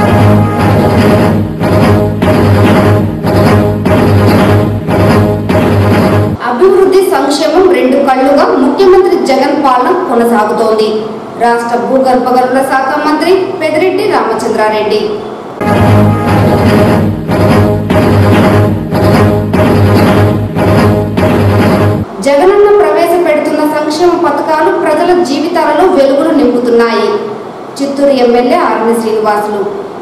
అభివృద్ధి సంక్షేమం రెండు కళ్లుగా ముఖ్యమంత్రి జగన్ పాలన కొనసాగుతోంది రాష్ట్ర భూగర్భ గనుల శాఖ మంత్రి పెదిరెడ్డి రామచంద్రారెడ్డి జగనన్న ప్రవేశపెడుతున్న సంక్షేమ పథకాలు ప్రజల జీవితాలలో వెలుగులు నింపుతున్నాయి చిత్తూరు ఎమ్మెల్యే ఆర్ని శ్రీనివాసులు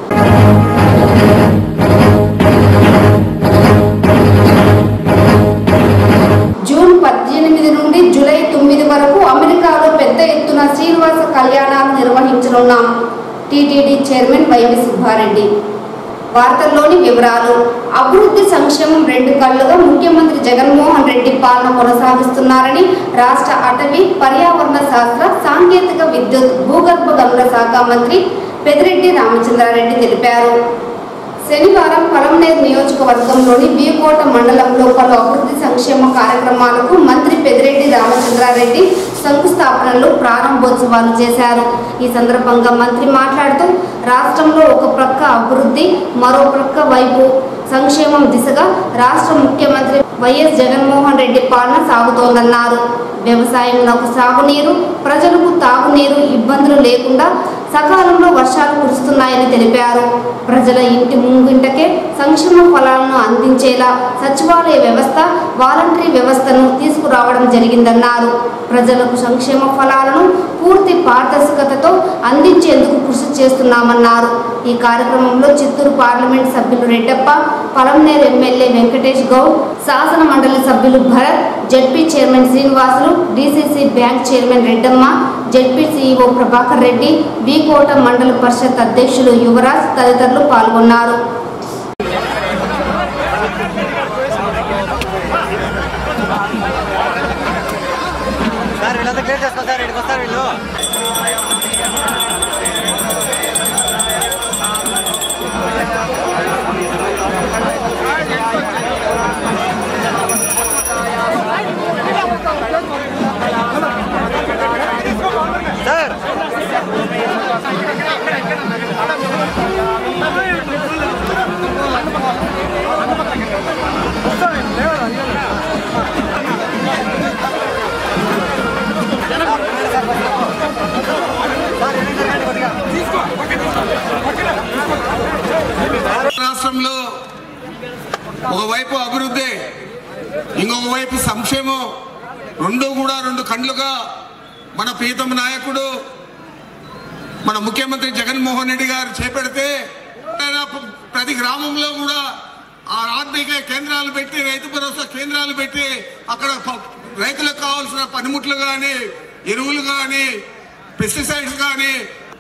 జూన్ పద్దెనిమిది నుండి జూలై తొమ్మిది వరకు అమెరికాలో పెద్ద ఎత్తున శ్రీనివాస కళ్యాణాలు నిర్వహించనున్నాం టీటీడీ చైర్మన్ వైవి సుబ్బారెడ్డి వార్తల్లోని వివరాలు అభివృద్ధి సంక్షేమం రెండు కళ్లుగా ముఖ్యమంత్రి జగన్మోహన్ రెడ్డి పాలన కొనసాగిస్తున్నారని రాష్ట్ర అటవీ పర్యావరణ శాస్త్ర సాంకేతిక విద్యుత్ భూగర్భ గనుల శాఖ మంత్రి పెదిరెడ్డి రామచంద్రారెడ్డి తెలిపారు శనివారం పలంనేరు నియోజకవర్గంలోని బీకోట మండలంలో పలు అభివృద్ధి సంక్షేమ కార్యక్రమాలకు మంత్రి పెదిరెడ్డి రామచంద్రారెడ్డి శంకుస్థాపనలు ప్రారంభోత్సవాలు చేశారు ఈ సందర్భంగా మంత్రి మాట్లాడుతూ రాష్ట్రంలో ఒక ప్రక్క అభివృద్ధి మరో ప్రక్క వైపు సంక్షేమం దిశగా రాష్ట్ర ముఖ్యమంత్రి వైఎస్ జగన్మోహన్ రెడ్డి పాలన సాగుతోందన్నారు వ్యవసాయంలోకి సాగునీరు ప్రజలకు తాగునీరు ఇబ్బందులు లేకుండా సకాలంలో వర్షాలు కురుస్తున్నాయని తెలిపారు ప్రజల ఇంటి ముంగింటకే సంక్షేమ ఫలాలను అందించేలా సచివాలయ వ్యవస్థ వాలంటరీ వ్యవస్థను తీసుకురావడం జరిగిందన్నారు ప్రజలకు సంక్షేమ ఫలాలను పూర్తి పారదర్శకతతో అందించేందుకు కృషి చేస్తున్నామన్నారు ఈ కార్యక్రమంలో చిత్తూరు పార్లమెంట్ సభ్యులు రెడ్డప్ప పలంనేరు ఎమ్మెల్యే వెంకటేష్ గౌడ్ శాసన మండలి సభ్యులు Bharat ZP chairman Srinivasulu DCC bank chairman Reddamma ZP CEO Prabhakar Reddy B Kota mandal parishad అధ్యక్షులు యువరాజ్ తదితరులు పాల్గొన్నారు సార్ వీళ్ళంతా క్లియర్ చేసుకో సార్ ఇక్కడికి వస్తారు వీళ్ళు సార్ రాష్ట్రంలో ఒకవైపు అభివృద్ధి ఇంకొక వైపు సంక్షేమం రెండు కూడా రెండు కండ్లుగా మన ప్రీతం నాయకుడు మన ముఖ్యమంత్రి జగన్మోహన్ రెడ్డి గారు చేపెడితే ఆయన ప్రతి గ్రామంలో కూడా ఆ ఆర్థిక కేంద్రాలు పెట్టి రైతు భరోసా కేంద్రాలు పెట్టి అక్కడ ప- రైతులకు కావాల్సిన పనిముట్లు కానీ ఎరువులు కానీ పెస్టిసైడ్స్ కానీ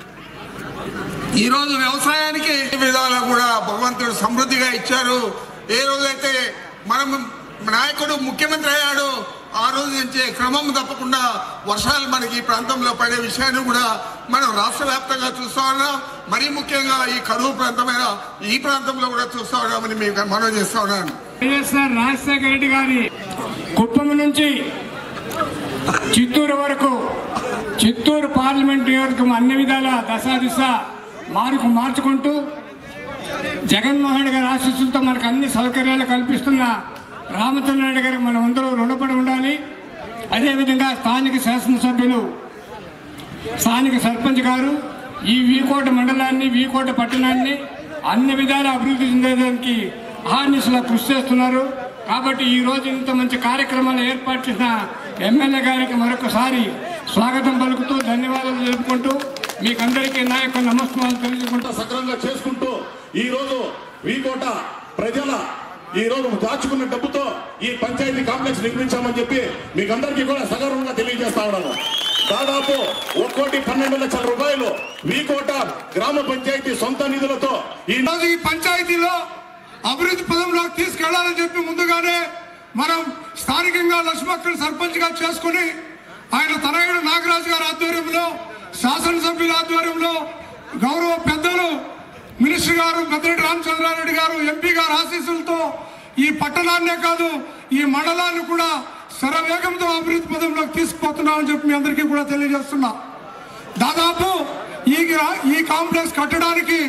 ఈ రోజు వ్యవసాయానికి అన్ని విధాలా కూడా భగవంతుడు సమృద్ధిగా ఇచ్చారు ఏ రోజైతే మనం నాయకుడు ముఖ్యమంత్రి అయ్యాడు ఆ రోజు నుంచి క్రమం తప్పకుండా వర్షాలు మనకి ఈ ప్రాంతంలో పడే విషయాన్ని కూడా మనం రాష్ట్ర వ్యాప్తంగా చూస్తా ఉన్నాం మరీ ముఖ్యంగా ఈ కరువు ప్రాంతమైన ఈ ప్రాంతంలో కూడా చూస్తా ఉన్నామని మీకు మనవి చేస్తా ఉన్నాను వైఎస్ఆర్ రాజశేఖర రెడ్డి గారి కుప్పం నుంచి చిత్తూరు వరకు చిత్తూరు పార్లమెంట్ నియోజకవర్గం అన్ని విధాల దశా దిశ మార్పు మార్చుకుంటూ జగన్మోహన్ రెడ్డి గారి ఆశీస్సులతో మనకు అన్ని సౌకర్యాలు కల్పిస్తున్న రామచంద్ర రెడ్డి గారికి మనం అందరూ రుణపడి ఉండాలి అదేవిధంగా స్థానిక శాసనసభ్యులు స్థానిక సర్పంచ్ గారు ఈ వీకోట మండలాన్ని వీకోట పట్టణాన్ని అన్ని విధాల అభివృద్ధి చెందేదానికి ఆర్నిస్లో కృషి చేస్తున్నారు కాబట్టి ఈ రోజు ఇంత మంచి కార్యక్రమాలు ఏర్పాటు చేసిన ఎమ్మెల్యే గారికి మరొకసారి స్వాగతం పలుకుతూ ధన్యవాదాలు తెలుపుకుంటూ మీకందరికీ నా యొక్క నమస్కారాలు తెలియజేసుకుంటూ సక్రమంగా చేసుకుంటూ ఈ రోజు వీకోట ప్రజల ఈ రోజు దాచుకున్న డబ్బుతో ఈ పంచాయతీ కాంప్లెక్స్ నిర్మించామని చెప్పి మీకు అందరికీ కూడా సగర్వంగా తెలియజేస్తా ఉన్నాను దాదాపు ఒక్కోటి పన్నెండు లక్షల రూపాయలు వీకోట గ్రామ పంచాయతీ సొంత నిధులతో ఈ ఈరోజు ఈ పంచాయతీలో అభివృద్ధి పదంలోకి తీసుకెళ్లాలని చెప్పి ముందుగానే మనం స్థానికంగా లక్ష్మక్కని సర్పంచ్ గా చేసుకుని ఆయన తనయుడు నాగరాజు గారి ఆధ్వర్యంలో శాసనసభ్యుల ఆధ్వర్యంలో గౌరవ పెద్దలు మినిస్టర్ గారు పెద్దిరెడ్డి రామచంద్రారెడ్డి గారు ఎంపీ గారు ఆశీస్సులతో ఈ పట్టణాన్నే కాదు ఈ మండలాన్ని కూడా శరవేగంతో అభివృద్ధి పదంలోకి తీసుకుపోతున్నామని చెప్పి మీ అందరికీ కూడా తెలియజేస్తున్నా దాదాపు ఈ గ్రా- ఈ కాంప్లెక్స్ కట్టడానికి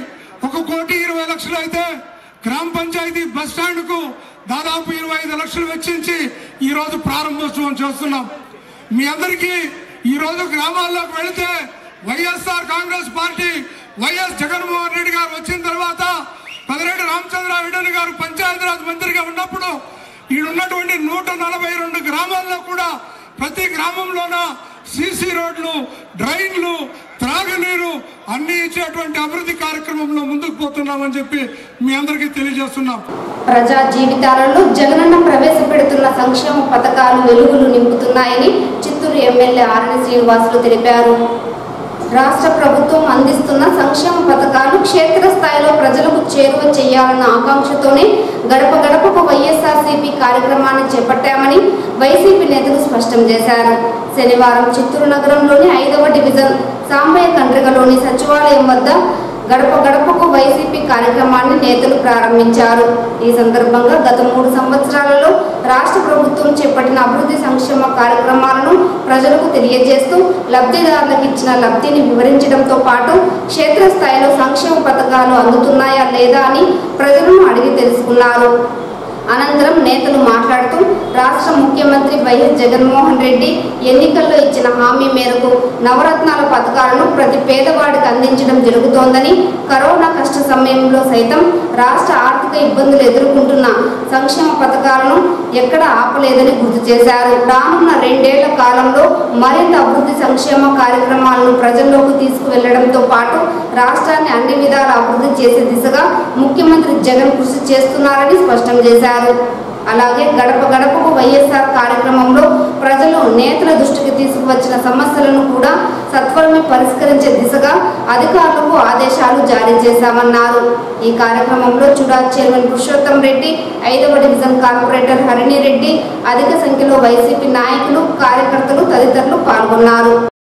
ఒక కోటి ఇరవై లక్షలు అయితే గ్రామ పంచాయతీ బస్ స్టాండ్కు దాదాపు ఇరవై ఐదు లక్షలు వెచ్చించి ఈ రోజు ప్రారంభోత్సవం చేస్తున్నాం మీ అందరికీ ఈ రోజు గ్రామాల్లోకి వెళితే YSR Congress party YS Jaganmohan Reddy garu వచ్చిన తర్వాత పదిరెడ్డి రామచంద్రారెడ్డి గారు పంచాయతీరాజ్ మంత్రిగా ఉన్నప్పుడు ఈడున్నటువంటి నూట నలభై రెండు గ్రామాల్లో కూడా ప్రతి గ్రామంలోన సీసీ రోడ్లు డ్రైన్లు త్రాగునీరు అన్ని ఇచ్చేటువంటి అభివృద్ధి కార్యక్రమంలో ముందుకు పోతున్నామని చెప్పి మీ అందరికీ తెలియజేస్తున్నాం ప్రజా జీవితాలలో జగనన్న ప్రవేశపెడుతున్న సంక్షేమ పథకాలు వెలుగులు నింపుతున్నాయని చిత్తూరు ఎమ్మెల్యే ఆరణి శ్రీనివాసులు తెలిపారు రాష్ట్ర ప్రభుత్వం అందిస్తున్న సంక్షేమ పథకాలు క్షేత్రస్థాయిలో ప్రజలకు చేరువ చేయాలన్న ఆకాంక్షతోనే గడప గడపకు వైఎస్ఆర్సీపీ కార్యక్రమాన్ని చేపట్టామని వైసీపీ నేతలు స్పష్టం చేశారు శనివారం చిత్తూరు నగరంలోని ఐదవ డివిజన్ సాంబయ్య కండ్రిగలోని సచివాలయం వద్ద గడప గడపకు వైసీపీ కార్యక్రమాన్ని నేతలు ప్రారంభించారు ఈ సందర్భంగా గత మూడు సంవత్సరాలలో రాష్ట్ర ప్రభుత్వం చేపట్టిన అభివృద్ధి సంక్షేమ కార్యక్రమాలను ప్రజలకు తెలియజేస్తూ లబ్ధిదారులకు ఇచ్చిన లబ్ధిని వివరించడంతో పాటు క్షేత్రస్థాయిలో సంక్షేమ పథకాలు అందుతున్నాయా లేదా అని ప్రజలను అడిగి తెలుసుకున్నారు అనంతరం నేతలు మాట్లాడుతూ రాష్ట్ర ముఖ్యమంత్రి వైఎస్ జగన్మోహన్ రెడ్డి ఎన్నికల్లో ఇచ్చిన హామీ మేరకు నవరత్నాల పథకాలను ప్రతి పేదవాడికి అందించడం జరుగుతోందని కరోనా కష్ట సమయంలో సైతం రాష్ట్ర ఆర్థిక ఇబ్బందులు ఎదుర్కొంటున్న సంక్షేమ పథకాలను ఎక్కడ ఆపలేదని గుర్తు చేశారు రానున్న రెండేళ్ల కాలంలో మరింత అభివృద్ధి సంక్షేమ కార్యక్రమాలను ప్రజల్లోకి తీసుకువెళ్లడంతో పాటు రాష్ట్రాన్ని అన్ని విధాల అభివృద్ధి చేసే దిశగా ముఖ్యమంత్రి జగన్ కృషి చేస్తున్నారని స్పష్టం చేశారు అలాగే గడప గడపకు వైఎస్ఆర్ కార్యక్రమంలో ప్రజలు నేతల దృష్టికి తీసుకువచ్చిన సమస్యలను కూడా సత్వరమే పరిష్కరించే దిశగా అధికారులకు ఆదేశాలు జారీ చేశామన్నారు ఈ కార్యక్రమంలో చుడా చైర్మన్ పురుషోత్తం రెడ్డి ఐదవ డివిజన్ కార్పొరేటర్ హరిణి రెడ్డి అధిక సంఖ్యలో వైసీపీ నాయకులు కార్యకర్తలు తదితరులు పాల్గొన్నారు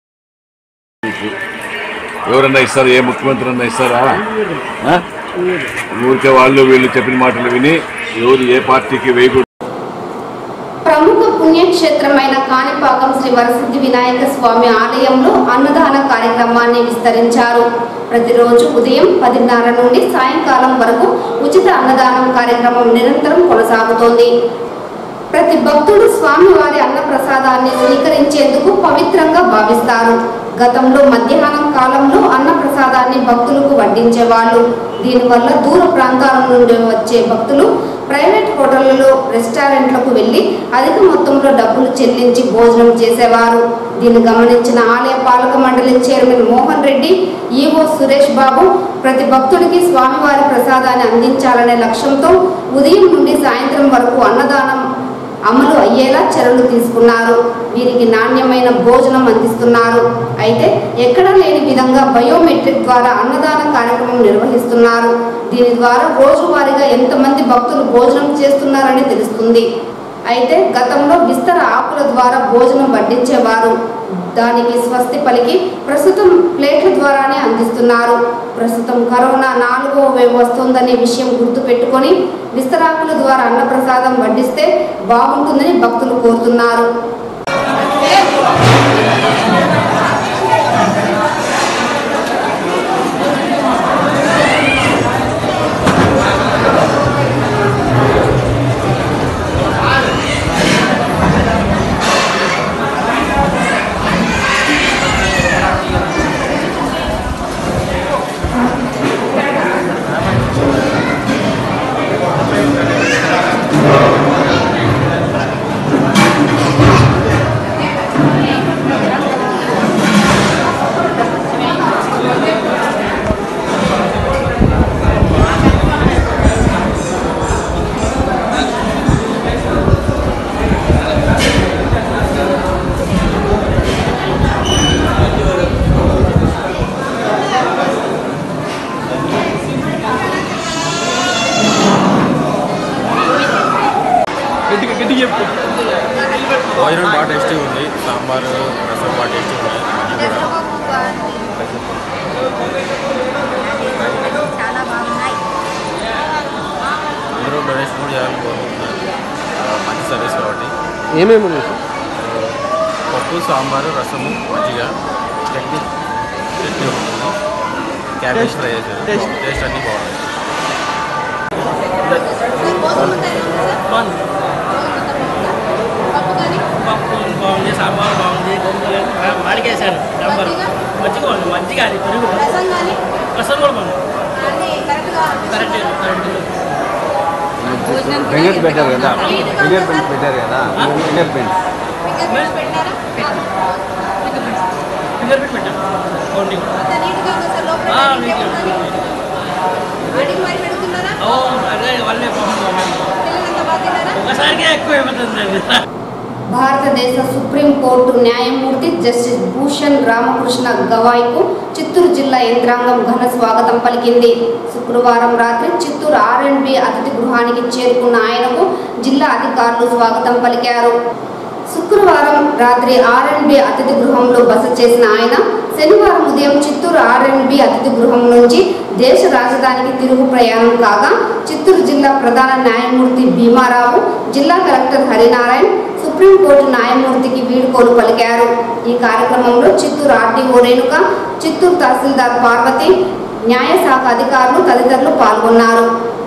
ఎవరన్నా ఇస్తారా ఏ ముఖ్యమంత్రి అన్నా ఇస్తారా ఆ? ఊరికే వాళ్ళు వీళ్ళు చెప్పిన మాటలు విని ఎవరు ఏ పార్టీకి వేయకూడదు ప్రముఖ పుణ్యక్షేత్రమైన కాణిపాకం శ్రీ వరసిద్ధి వినాయక స్వామి ఆలయంలో అన్నదాన కార్యక్రమాన్ని విస్తరించారు ప్రతిరోజు ఉదయం పదిన్నర నుండి సాయంకాలం వరకు ఉచిత అన్నదానం కార్యక్రమం నిరంతరం కొనసాగుతోంది ప్రతి భక్తుడు స్వామివారి అన్న ప్రసాదాన్ని స్వీకరించేందుకు పవిత్రంగా భావిస్తారు గతంలో మధ్యాహ్నం కాలంలో అన్న ప్రసాదాన్ని భక్తులకు వడ్డించేవాళ్ళు దీనివల్ల దూర ప్రాంతాల నుండి వచ్చే భక్తులు ప్రైవేట్ హోటళ్లలో రెస్టారెంట్లకు వెళ్లి అధిక మొత్తంలో డబ్బులు చెల్లించి భోజనం చేసేవారు దీన్ని గమనించిన ఆలయ పాలక మండలి చైర్మన్ మోహన్ రెడ్డి ఈవో సురేష్ బాబు ప్రతి భక్తుడికి స్వామివారి ప్రసాదాన్ని అందించాలనే లక్ష్యంతో ఉదయం నుండి సాయంత్రం వరకు అన్నదానం అమలు అయ్యేలా చర్యలు తీసుకున్నారు వీరికి నాణ్యమైన భోజనం అందిస్తున్నారు అయితే ఎక్కడ లేని విధంగా బయోమెట్రిక్ ద్వారా అన్నదాన కార్యక్రమం నిర్వహిస్తున్నారు దీని ద్వారా రోజువారీగా ఎంతమంది భక్తులు భోజనం చేస్తున్నారని తెలుస్తుంది అయితే గతంలో విస్తర ఆకుల ద్వారా భోజనం వడ్డించేవారు దానికి స్వస్తి పలికి ప్రస్తుతం ప్లేట్ల ద్వారానే అందిస్తున్నారు ప్రస్తుతం కరోనా నాలుగో వేవ్ వస్తోందనే విషయం గుర్తుపెట్టుకొని విస్తరాకుల ద్వారా అన్నప్రసాదం వడ్డిస్తే బాగుంటుందని భక్తులు కోరుతున్నారు భోజనం బాగా టేస్టీ ఉంది సాంబారు రసం బాగా టేస్టీ ఉంది చాలా బాగున్నాయి అందరూ డొనేషన్ కూడా చేయాలని కోరుకుంటున్నారు ఆ, మంచి సర్వీస్ కాబట్టి ఏమేమి ఉన్నాయి సార్ పప్పు సాంబారు రసము మజ్జిగ చట్నీ చట్నీ ఉంటుంది క్యాబేజ్ ఫ్రై చేశారు టేస్ట్ అన్నీ బాగున్నాయి పప్పు బాగుంది సాంబార్ బాగుంది గోంగూర మాడికేసాను సాంబార్ మంచిగా ఉంది మంచిగా అది పెరుగు రసం కూడా బాగుంది కరెక్ట్ కరెక్ట్ ఫింగర్ పెట్టారు కదా ఫింగర్ ప్రింట్ పెట్టారు కదా ఫింగర్ ప్రింట్ ఫింగర్ ప్రింట్ పెట్టాను కౌంటింగ్ ఓ అదే వాళ్ళే బాగుంది ఒకసారికే ఎక్కువ అయిపోతుంది భారతదేశ సుప్రీం కోర్టు న్యాయమూర్తి జస్టిస్ భూషణ్ రామకృష్ణ గవాయ్కు చిత్తూరు జిల్లా యంత్రాంగం ఘన స్వాగతం పలికింది శుక్రవారం రాత్రి చిత్తూరు ఆర్ అండ్ బి అతిథి గృహానికి చేరుకున్న ఆయనకు జిల్లా అధికారులు స్వాగతం పలికారు శుక్రవారం రాత్రి ఆర్ అండ్ బి అతిథి గృహంలో బస చేసిన ఆయన శనివారం ఉదయం చిత్తూరు ఆర్ అండ్ బి అతిథి గృహం నుంచి దేశ రాజధానికి తిరుగు ప్రయాణం కాగా చిత్తూరు జిల్లా ప్రధాన న్యాయమూర్తి భీమారావు జిల్లా కలెక్టర్ హరినారాయణ్ సుప్రీంకోర్టు న్యాయమూర్తికి వీడ్కోలు పలికారు ఈ కార్యక్రమంలో చిత్తూరు ఆర్టీఓ రేణుక చిత్తూరు తహసీల్దార్ పార్వతి న్యాయశాఖ అధికారులు తదితరులు పాల్గొన్నారు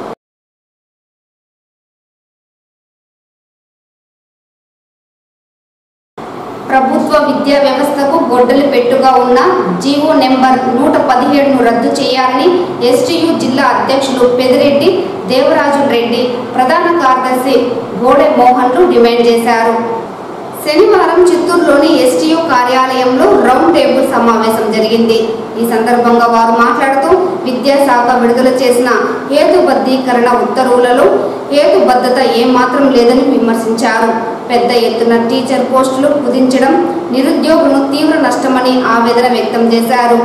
ప్రభుత్వ విద్యా వ్యవస్థకు గొడ్డలి పెట్టుగా ఉన్న జీవో నెంబర్ నూట పదిహేడును రద్దు చేయాలని ఎస్టీయు జిల్లా అధ్యక్షులు పెదిరెడ్డి దేవరాజు రెడ్డి ప్రధాన కార్యదర్శి గోడె మోహన్లు డిమాండ్ చేశారు శనివారం చిత్తూరులోని ఎస్టీయు కార్యాలయంలో రౌండ్ టేబుల్ సమావేశం జరిగింది ఈ సందర్భంగా వారు మాట్లాడుతూ విద్యాశాఖ విడుదల చేసిన హేతుబద్ధీకరణ ఉత్తర్వులలో హేతుబద్ధత ఏమాత్రం లేదని విమర్శించారు పెద్ద ఎత్తున టీచర్ పోస్టులు కుదించడం నిరుద్యోగులను తీవ్ర నష్టమని ఆవేదన వ్యక్తం చేశారు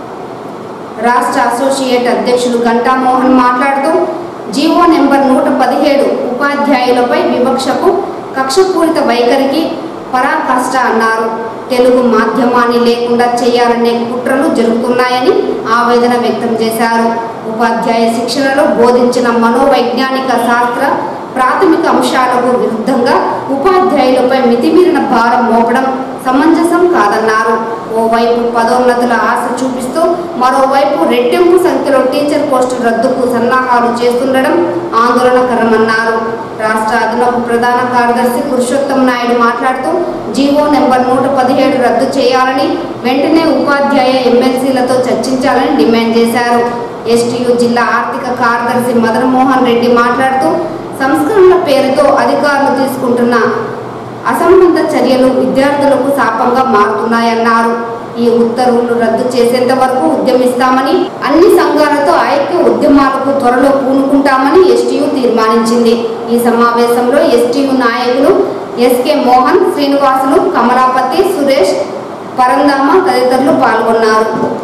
రాష్ట్ర అసోసియేట్ అధ్యక్షులు గంటామోహన్ మాట్లాడుతూ జీవో నెంబర్ నూట పదిహేడు ఉపాధ్యాయులపై వివక్షకు కక్షపూరిత వైఖరికి పరాకాష్ట అన్నారు తెలుగు మాధ్యమాన్ని లేకుండా చేయాలనే కుట్రలు జరుగుతున్నాయని ఆవేదన వ్యక్తం చేశారు ఉపాధ్యాయ శిక్షణలో బోధించిన మనోవైజ్ఞానిక శాస్త్ర ప్రాథమిక అంశాలకు విరుద్ధంగా ఉపాధ్యాయులపై మితిమీరిన భారం మోపడం సమంజసం కాదన్నారు ఓవైపు పదోన్నతుల ఆశ చూపిస్తూ మరోవైపు రెట్టింపు సంఖ్యలో టీచర్ పోస్టుల రద్దుకు సన్నాహాలు చేస్తుండడం ఆందోళనకరమన్నారు రాష్ట్ర అదనపు ప్రధాన కార్యదర్శి పురుషోత్తం నాయుడు మాట్లాడుతూ జీవో నెంబర్ నూట పదిహేడు రద్దు చేయాలని వెంటనే ఉపాధ్యాయ ఎమ్మెల్సీలతో చర్చించాలని డిమాండ్ చేశారు ఎస్టీయు జిల్లా ఆర్థిక కార్యదర్శి మదన్ మోహన్ రెడ్డి మాట్లాడుతూ సంస్కరణల పేరుతో అధికారులు తీసుకుంటున్న అసంబద్ధ చర్యలు విద్యార్థులకు శాపంగా మారుతున్నాయన్నారు ఈ ఉత్తర్వులు రద్దు చేసేంత వరకు ఉద్యమిస్తామని అన్ని సంఘాలతో ఐక్య ఉద్యమాలకు త్వరలో పూనుకుంటామని ఎస్టీయు తీర్మానించింది ఈ సమావేశంలో ఎస్టీయు నాయకులు ఎస్కే మోహన్ శ్రీనివాసులు కమలాపతి సురేష్ పరందామ తదితరులు పాల్గొన్నారు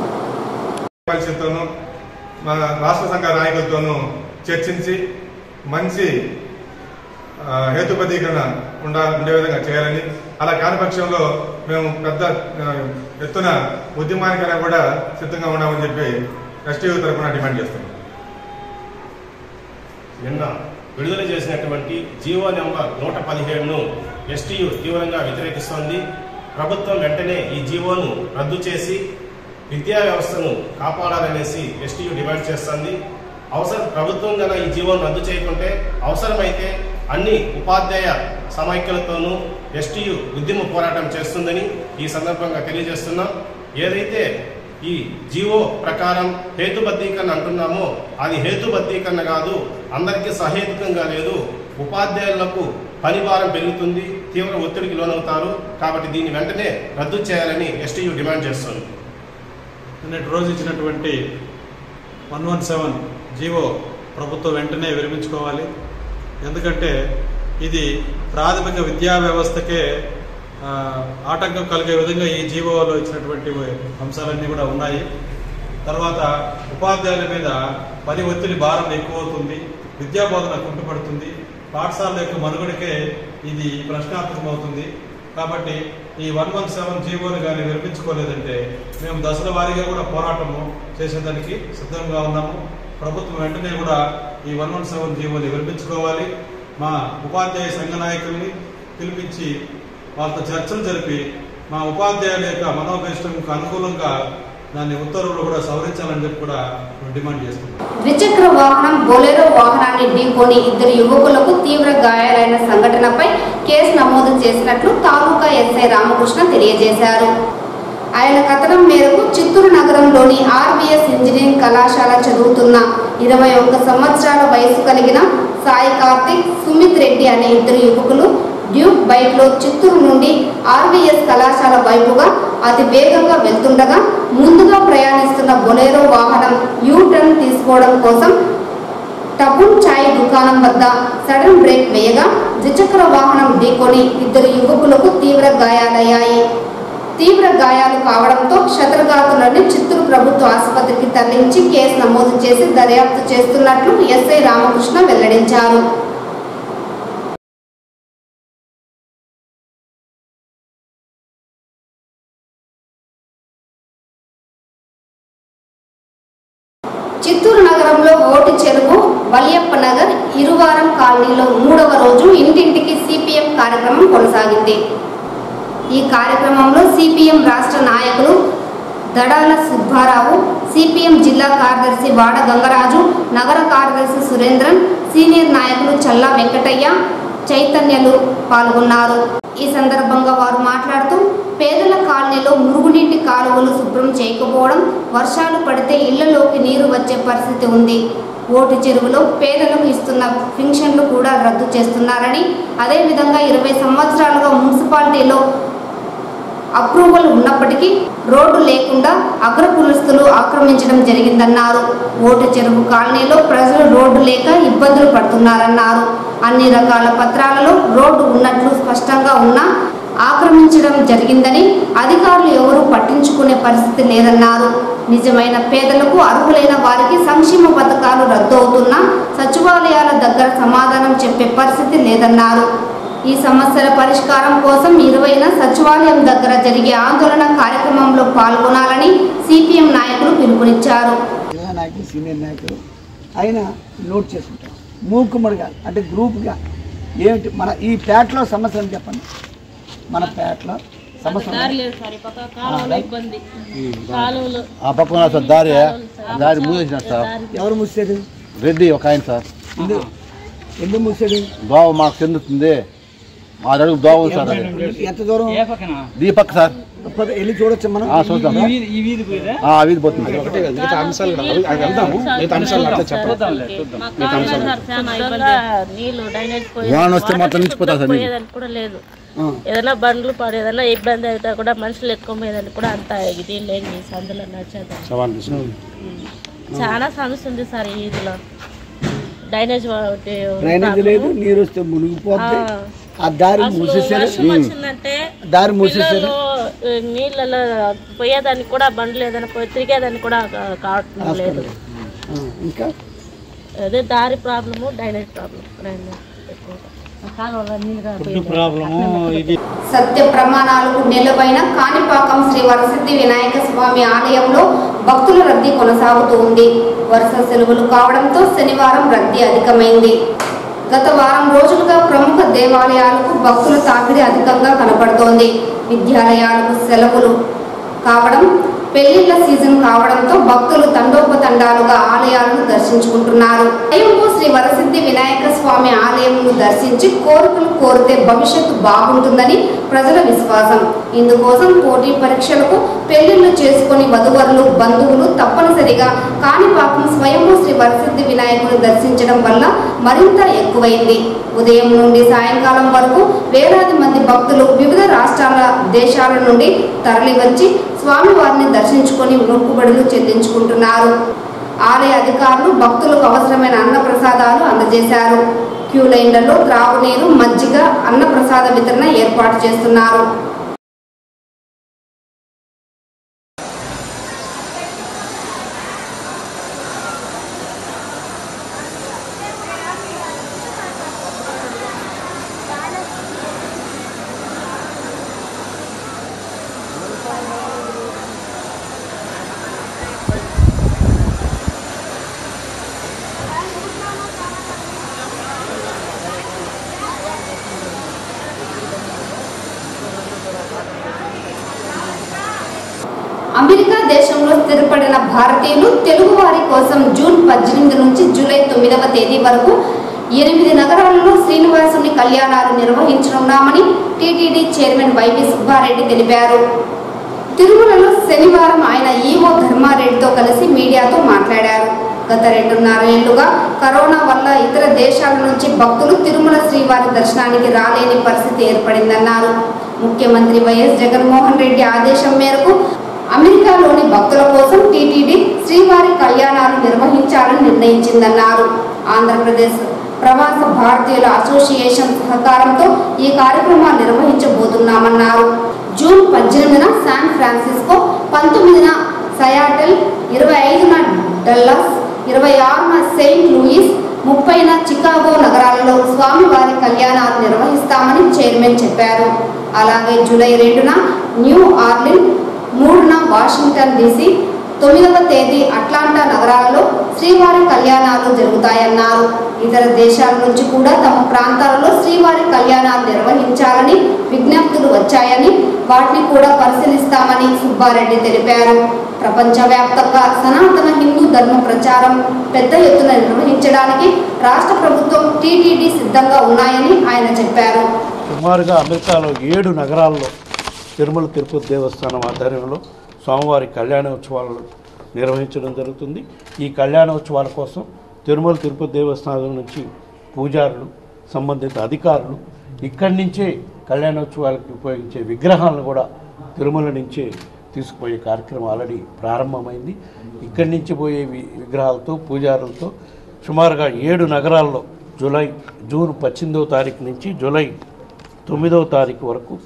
పరిషత్తోనూ మా రాష్ట్ర సంఘ నాయకులతోనూ చర్చించి మంచి ఆ, హేతుబద్ధీకరణ ఉండ ఉండే విధంగా చేయాలని అలా కాని పక్షంలో మేము పెద్ద ఆ, ఎత్తున ఉద్యమానికైనా కూడా సిద్ధంగా ఉన్నామని చెప్పి ఎస్టీయూ తరఫున డిమాండ్ చేస్తున్నాం నిన్న విడుదల చేసినటువంటి జీవో నెంబర్ నూట పదిహేడును ఎస్టీయు తీవ్రంగా వ్యతిరేకిస్తోంది ప్రభుత్వం వెంటనే ఈ జీవోను రద్దు చేసి విద్యా వ్యవస్థను కాపాడాలనేసి ఎస్టీయు డిమాండ్ చేస్తోంది అవసరం ప్రభుత్వం గన ఈ జీవోను రద్దు చేయకుంటే అవసరమైతే అన్ని ఉపాధ్యాయ సమైక్యలతోనూ ఎస్టీయు ఉద్యమ పోరాటం చేస్తుందని ఈ సందర్భంగా తెలియజేస్తున్నాం ఏదైతే ఈ జీవో ప్రకారం హేతుబద్ధీకరణ అంటున్నామో అది హేతుబద్ధీకరణ కాదు అందరికీ సహేతుకంగా లేదు ఉపాధ్యాయులకు పని భారం పెరుగుతుంది తీవ్ర ఒత్తిడికి లోనవుతారు కాబట్టి దీన్ని వెంటనే రద్దు చేయాలని ఎస్టీయు డిమాండ్ చేస్తుంది నిన్నటి రోజు ఇచ్చినటువంటి వన్ వన్ సెవెన్ జీవో ప్రభుత్వం వెంటనే విరమించుకోవాలి ఎందుకంటే ఇది ప్రాథమిక విద్యా వ్యవస్థకే ఆ, ఆటంకం కలిగే విధంగా ఈ జీవోలో ఇచ్చినటువంటి అంశాలన్నీ కూడా ఉన్నాయి తర్వాత ఉపాధ్యాయుల మీద పని ఒత్తిడి భారం ఎక్కువ అవుతుంది విద్యా బోధన కుంటుపడుతుంది పాఠశాల యొక్క మనుగడకే ఇది ప్రశ్నార్థకం అవుతుంది కాబట్టి ఈ వన్ వన్ సెవెన్ జీవోని కానీ విరమించుకోలేదంటే మేము దశల వారీగా కూడా పోరాటము చేసేదానికి సిద్ధంగా ఉన్నాము ప్రభుత్వం వెంటనే కూడా ఈ వన్ వన్ సెవెన్ జీవోని విరమించుకోవాలి మా ఉపాధ్యాయ సంఘ నాయకుల్ని పిలిపించి వాళ్ళతో చర్చలు జరిపి మా ఉపాధ్యాయుల యొక్క మనోభీష్టంకు అనుకూలంగా దాన్ని ఉత్తర్వులు కూడా సవరించాలని చెప్పి కూడా డిమాండ్ చేస్తున్నాం ద్విచక్ర వాహనం బొలెరో వాహనాన్ని ఢీకొని ఇద్దరు యువకులకు తీవ్ర గాయాలైన సంఘటనపై కేసు నమోదు చేసినట్లు తాలూకా ఎస్ఐ రామకృష్ణ తెలియజేశారు ఆయన కథనం మేరకు చిత్తూరు నగరంలోని ఆర్బీఎస్ ఇంజనీరింగ్ కళాశాల చదువుతున్న ఇరవై ఒక్క సంవత్సరాల వయసు కలిగిన సాయి కార్తిక్ సుమిత్ రెడ్డి అనే ఇద్దరు యువకులు డ్యూక్ బైక్లో చిత్తూరు నుండి ఆర్వీఎస్ కళాశాల వైపుగా అతి వేగంగా వెళ్తుండగా ముందుగా ప్రయాణిస్తున్న బొలేరో వాహనం యూ టర్న్ తీసుకోవడం కోసం టబుల్ చాయ్ దుకాణం వద్ద సడన్ బ్రేక్ వేయగా ద్విచక్ర వాహనం ఢీకొని ఇద్దరు యువకులకు తీవ్ర గాయాలయ్యాయి తీవ్ర గాయాలు కావడంతో క్షతగాతులను చిత్తూరు ప్రభుత్వ ఆసుపత్రికి తరలించి కేసు నమోదు చేసి దర్యాప్తు చేస్తున్నట్లు ఎస్ఐ రామకృష్ణ వెల్లడించారు చిత్తూరు నగరంలో ఓటు చెరువు వలియప్ప నగర్ ఇరువారం కాలనీలో మూడవ రోజు ఇంటింటికి సిపిఎం కార్యక్రమం కొనసాగింది ఈ కార్యక్రమంలో సిపిఎం రాష్ట్ర నాయకులు దడాల సుబ్బారావు సిపిఎం జిల్లా కార్యదర్శి వాడ గంగరాజు నగర కార్యదర్శి సురేంద్రన్ సీనియర్ నాయకులు చల్లా వెంకటయ్య చైతన్యలు పాల్గొన్నారు ఈ సందర్భంగా వారు మాట్లాడుతూ పేదల కాలనీలో మురుగునీటి కాలువలు శుభ్రం చేయకపోవడం వర్షాలు పడితే ఇళ్లలోకి నీరు వచ్చే పరిస్థితి ఉంది ఓటు చెరువులో పేదలకు ఇస్తున్న పింఛన్లు కూడా రద్దు చేస్తున్నారని అదేవిధంగా ఇరవై సంవత్సరాలుగా మున్సిపాలిటీలో అప్రూవల్ ఉన్నప్పటికీ రోడ్డు లేకుండా అగ్రకులస్తులు ఆక్రమించడం జరిగిందన్నారు ఓటు చెరువు కాలనీలో ప్రజలు రోడ్డు లేక ఇబ్బందులు పడుతున్నారన్నారు అన్ని రకాల పత్రాలలో రోడ్డు ఉన్నట్లు స్పష్టంగా ఉన్నా ఆక్రమించడం జరిగిందని అధికారులు ఎవరూ పట్టించుకునే పరిస్థితి లేదన్నారు నిజమైన పేదలకు అర్హులైన వారికి సంక్షేమ పథకాలు రద్దు అవుతున్నా సచివాలయాల దగ్గర సమాధానం చెప్పే పరిస్థితి లేదన్నారు ఈ సమస్యల పరిష్కారం కోసం ఇరువైన సచివాలయం దగ్గర జరిగే ఆందోళన కార్యక్రమంలో పాల్గొనాలని సిపిఎం నాయకులు పిలుపునిచ్చారు జిల్లా నాయకులు సీనియర్ నాయకులు ఆయన నోట్ చేసుకుంటాం మూకుమ్మడిగా అంటే గ్రూప్గా ఏమిటి మన ఈ పేటలో సమస్య అని చెప్పండి మన పేటలో సమస్య దారి ఉంది. లేదు సార్ ఈ పక్క కాలువలో ఇబ్బంది కాలువలు ఆ పక్కన సార్ దారి దారి మూసేసిన సార్ ఎవరు మూసారు రెడ్డి ఒక ఆయన సార్ ఎందుకు ఎందుకు మూసాడు దోవ మాకు చెందుతుంది మా అడుగు దోవ ఉంది సార్ అది. ఎంత దూరం ఈ పక్క సార్ పద- వెళ్ళి చూడొచ్చు మనం ఆ, చూద్దాం. ఈ వీధి పోయిరా ఆ, వీధి పోతుంది మిగతా అంశాలు కూడా అవి- అవి వెళ్దాము. మిగతా అంశాలు అట్లా చెప్పండి. మా కాలువలో సార్ చాలా ఇబ్బంది. నీళ్లు డ్రైనేజ్ వాన వస్తే మొత్తం నిలిచిపోతాయి సార్ నీళ్ళు. పోయేదానికి కూడా లేదు ఏదైనా బండ్లు పడి ఏదైనా ఇబ్బంది అయితే కూడా మనుషులు ఎక్కువ పోయేదానికి కూడా అంత ఇది లేదు ఈ సందులో నడిచేదాన్ని చాలా సమస్య ఉంది సార్ ఈ ఇదిలో డ్రైనేజ్ ఒకటి డ్రైనేజ్ లేదు నీరు వస్తే మునిగిపోద్ది ఆ. ఆ దారి అసలు మూసేసారు వర్షం వచ్చిందంటే దారి మూసేసారు పిల్లలు, ఆ, నీళ్ళలో పోయేదానికి కూడా బండ్లు ఏదైనా పోయి తిరిగేదానికి కూడా కా- కావటం లేదు ఆ, ఇంకా అదే దారి ప్రాబ్లము డ్రైనేజ్ ప్రాబ్లం డ్రైనేజ్ ఎక్కువగా కాలువలో నీళ్ళుగా పోయేదానికి. సత్య ప్రమాణాలకు నిలవైన కాణిపాకం శ్రీ వరసిద్ధి వినాయక స్వామి ఆలయంలో భక్తుల రద్దీ కొనసాగుతూ ఉంది వరుస సెలవులు కావడంతో శనివారం రద్దీ అధికమైంది గత వారం రోజులుగా ప్రముఖ దేవాలయాలకు భక్తుల తాకిడి అధికంగా కనపడుతోంది విద్యాలయాలకు సెలవులు కావడం పెళ్లిళ్ల సీజన్ కావడంతో భక్తులు తండోపతండాలుగా ఆలయాలను దర్శించుకుంటున్నారు స్వయంభూ శ్రీ వరసిద్ధి వినాయక స్వామి ఆలయంను దర్శించి కోరికలు కోరితే భవిష్యత్తు బాగుంటుందని ప్రజల విశ్వాసం ఇందుకోసం పోటీ పరీక్షలకు పెళ్లిళ్లు చేసుకుని వధువరులు బంధువులు తప్పనిసరిగా కాణిపాకం స్వయంభూ శ్రీ వరసిద్ధి వినాయకుని దర్శించడం వల్ల మరింత ఎక్కువైంది ఉదయం నుండి సాయంకాలం వరకు వేలాది మంది భక్తులు వివిధ రాష్ట్రాల దేశాల నుండి తరలివచ్చి స్వామివారిని దర్శించుకొని మొక్కుబడులు చెల్లించుకుంటున్నారు ఆలయ అధికారులు భక్తులకు అవసరమైన అన్న ప్రసాదాలు అందజేశారు క్యూ లైన్లలో త్రాగునీరు మజ్జిగ అన్న ప్రసాద వితరణ ఏర్పాటు చేస్తున్నారు అమెరికా దేశంలో స్థిర స్థిరపడిన భారతీయులు తెలుగువారి కోసం జూన్ పద్దెనిమిది నుంచి జూలై తొమ్మిదవ తేదీ వరకు ఎనిమిది నగరాలలో శ్రీనివాసుని కళ్యాణాలు నిర్వహించనున్నామని టీటీడీ చైర్మన్ వైవి సుబ్బారెడ్డి తెలిపారు తిరుమలలో శనివారం ఆయన ఈవో ధర్మారెడ్డితో కలిసి మీడియాతో మాట్లాడారు గత రెండున్నర ఏళ్లుగా కరోనా వల్ల ఇతర దేశాల నుంచి భక్తులు తిరుమల శ్రీవారి దర్శనానికి రాలేని పరిస్థితి ఏర్పడిందన్నారు ముఖ్యమంత్రి వైఎస్ జగన్మోహన్ రెడ్డి ఆదేశం మేరకు అమెరికాలోని భక్తుల కోసం టీటీడీ శ్రీవారి కళ్యాణాలు నిర్వహించాలని నిర్ణయించిందన్నారు ఆంధ్రప్రదేశ్ ప్రవాస భారతీయుల అసోసియేషన్ సహకారంతో ఈ కార్యక్రమాన్ని నిర్వహించబోతున్నామన్నారు జూన్ పద్దెనిమిదిన శాన్ ఫ్రాన్సిస్కో పంతొమ్మిదిన సయాటల్ ఇరవై ఐదున డల్లాస్ ఇరవై ఆరున సెయింట్ లూయిస్ ముప్పైన చికాగో నగరాలలో స్వామివారి కళ్యాణాలు నిర్వహిస్తామని చైర్మన్ చెప్పారు అలాగే జూలై రెండున న్యూ ఆర్లిన్ మూడున వాషింగ్టన్ డీసీ తొమ్మిదవ తేదీ అట్లాంటా నగరాలలో శ్రీవారి కళ్యాణాలు జరుగుతాయన్నారు ఇతర దేశాల నుంచి కూడా తమ ప్రాంతాలలో శ్రీవారి కళ్యాణాలు నిర్వహించాలని విజ్ఞప్తులు వచ్చాయని వాటిని కూడా పరిశీలిస్తామని సుబ్బారెడ్డి తెలిపారు ప్రపంచవ్యాప్తంగా సనాతన హిందూ ధర్మ ప్రచారం పెద్ద ఎత్తున నిర్వహించడానికి రాష్ట్ర ప్రభుత్వం టీటీడీ సిద్ధంగా ఉన్నాయని ఆయన చెప్పారు సుమారుగా అమెరికాలో ఏడు నగరాల్లో తిరుమల తిరుపతి దేవస్థానం ఆధ్వర్యంలో స్వామివారి కళ్యాణోత్సవాలు నిర్వహించడం జరుగుతుంది ఈ కళ్యాణోత్సవాల కోసం తిరుమల తిరుపతి దేవస్థానం నుంచి పూజారులు సంబంధిత అధికారులు ఇక్కడి నుంచే కళ్యాణోత్సవాలకు ఉపయోగించే విగ్రహాలను కూడా తిరుమల నుంచే తీసుకుపోయే కార్యక్రమం ఆల్రెడీ ప్రారంభమైంది ఇక్కడి నుంచి పోయే వి- విగ్రహాలతో పూజారులతో సుమారుగా ఏడు నగరాల్లో జూలై జూన్ పద్దెనిమిదవ తారీఖు నుంచి జూలై తొమ్మిదవ తారీఖు వరకు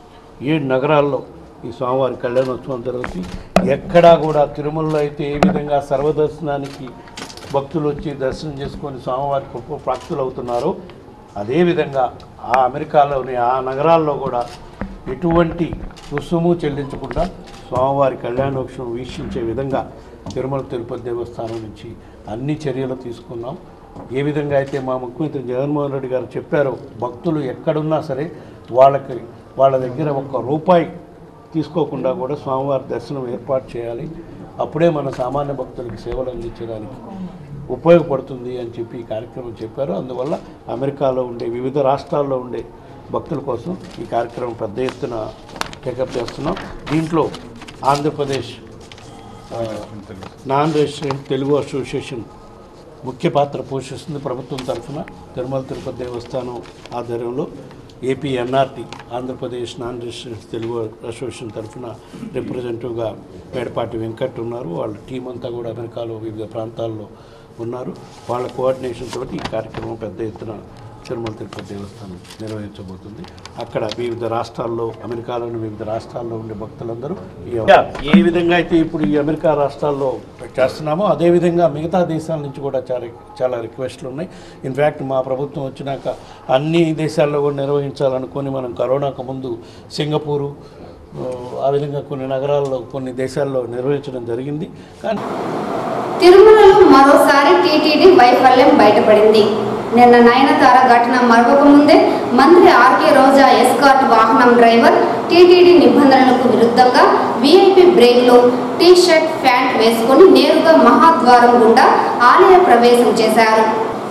ఏడు నగరాల్లో ఈ స్వామివారి కళ్యాణోత్సవం జరుగుతుంది ఎక్కడా కూడా తిరుమలలో అయితే ఏ విధంగా సర్వదర్శనానికి భక్తులు వచ్చి దర్శనం చేసుకొని స్వామివారికి గొప్ప ప్రాప్తులు అవుతున్నారో అదేవిధంగా ఆ అమెరికాలోని ఆ నగరాల్లో కూడా ఎటువంటి రుసుము చెల్లించకుండా స్వామివారి కళ్యాణోత్సవం వీక్షించే విధంగా తిరుమల తిరుపతి దేవస్థానం నుంచి అన్ని చర్యలు తీసుకున్నాం ఏ విధంగా అయితే మా ముఖ్యమంత్రి జగన్మోహన్ రెడ్డి గారు చెప్పారో భక్తులు ఎక్కడున్నా సరే వాళ్ళకి వాళ్ళ దగ్గర ఒక్క రూపాయి తీసుకోకుండా కూడా స్వామివారి దర్శనం ఏర్పాటు చేయాలి అప్పుడే మన సామాన్య భక్తులకు సేవలు అందించడానికి ఉపయోగపడుతుంది అని చెప్పి ఈ కార్యక్రమం చెప్పారు అందువల్ల అమెరికాలో ఉండే వివిధ రాష్ట్రాల్లో ఉండే భక్తుల కోసం ఈ కార్యక్రమం పెద్ద ఎత్తున టేకప్ చేస్తున్నాం దీంట్లో ఆంధ్రప్రదేశ్ ఆ, నాన్ రెసిడెంట్ తెలుగు అసోసియేషన్ ముఖ్య పాత్ర పోషిస్తుంది ప్రభుత్వం తరఫున తిరుమల తిరుపతి దేవస్థానం ఆధ్వర్యంలో AP NRT Andhra Pradesh non residents Telugu association తరఫున రిప్రజెంటివ్గా మేడపాటి వెంకట్ ఉన్నారు వాళ్ళ టీం అంతా కూడా అమెరికాలో వివిధ ప్రాంతాల్లో ఉన్నారు వాళ్ళ కోఆర్డినేషన్ తోటి ఈ కార్యక్రమం పెద్ద ఎత్తున తిరుమల తిరుపతి దేవస్థానం నిర్వహించబోతుంది అక్కడ వివిధ రాష్ట్రాల్లో అమెరికాలోని వివిధ రాష్ట్రాల్లో ఉండే భక్తులందరూ ఈ ఏ విధంగా అయితే ఇప్పుడు ఈ అమెరికా రాష్ట్రాల్లో చేస్తున్నామో అదేవిధంగా మిగతా దేశాల నుంచి కూడా చాలా చాలా రిక్వెస్ట్లు ఉన్నాయి ఇన్ఫ్యాక్ట్ మా ప్రభుత్వం వచ్చినాక అన్ని దేశాల్లో కూడా నిర్వహించాలనుకొని మనం కరోనాకు ముందు సింగపూరు ఆ, ఆ విధంగా కొన్ని నగరాల్లో కొన్ని దేశాల్లో నిర్వహించడం జరిగింది కానీ తిరుమలలో మరోసారి టీటీడీ వైఫల్యం బయటపడింది నిన్న నయనతార ఘటన మరొక ముందే మంత్రి ఆర్కే రోజా ఎస్కాట్ వాహనం డ్రైవర్ టీటీడీ నిబంధనలకు విరుద్ధంగా వీఐపీ బ్రేక్లో టీ షర్ట్ ప్యాంట్ వేసుకొని నేరుగా మహాద్వారం గుండా ఆలయ ప్రవేశం చేశారు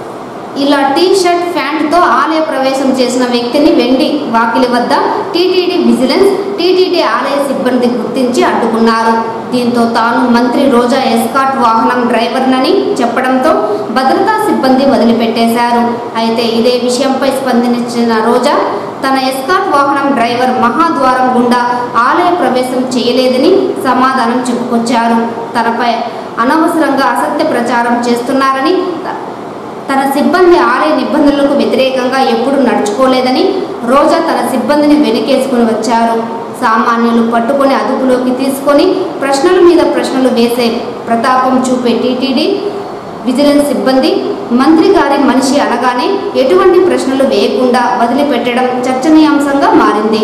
ఇలా టీ షర్ట్ ప్యాంట్తో ఆలయ ప్రవేశం చేసిన వ్యక్తిని వెండి వాకిలి వద్ద టీటీడీ విజిలెన్స్ టీటీడీ ఆలయ సిబ్బంది గుర్తించి అడ్డుకున్నారు దీంతో తాను మంత్రి రోజా ఎస్కాట్ వాహనం డ్రైవర్నని చెప్పడంతో భద్రతా సిబ్బంది వదిలిపెట్టేశారు అయితే ఇదే విషయంపై స్పందించిన రోజా తన ఎస్కాట్ వాహనం డ్రైవర్ మహాద్వారం గుండా ఆలయ ప్రవేశం చేయలేదని సమాధానం చెప్పుకొచ్చారు తనపై అనవసరంగా అసత్య ప్రచారం చేస్తున్నారని తన సిబ్బంది ఆలయ నిబంధనలకు వ్యతిరేకంగా ఎప్పుడూ నడుచుకోలేదని రోజా తన సిబ్బందిని వెనుకేసుకుని వచ్చారు సామాన్యులు పట్టుకొని అదుపులోకి తీసుకొని ప్రశ్నల మీద ప్రశ్నలు వేసే ప్రతాపం చూపే టీటీడీ విజిలెన్స్ సిబ్బంది మంత్రి గారి మనిషి అనగానే ఎటువంటి ప్రశ్నలు వేయకుండా వదిలిపెట్టడం చర్చనీయాంశంగా మారింది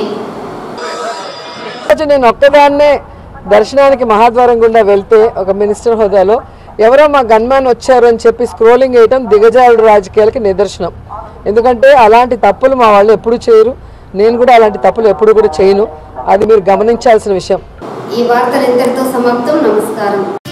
రోజు నేను ఒక్కదాన్నే దర్శనానికి మహాద్వారం గుండా వెళ్తే ఒక మినిస్టర్ హోదాలో ఎవరో మా గన్మ్యాన్ వచ్చారు అని చెప్పి స్క్రోలింగ్ వేయటం దిగజారుడు రాజకీయాలకి నిదర్శనం ఎందుకంటే అలాంటి తప్పులు మా వాళ్ళు ఎప్పుడు చేయరు నేను కూడా అలాంటి తప్పులు ఎప్పుడు కూడా చేయను అది మీరు గమనించాల్సిన విషయం ఈ వార్తలు ఇంతటితో సమాప్తం నమస్కారం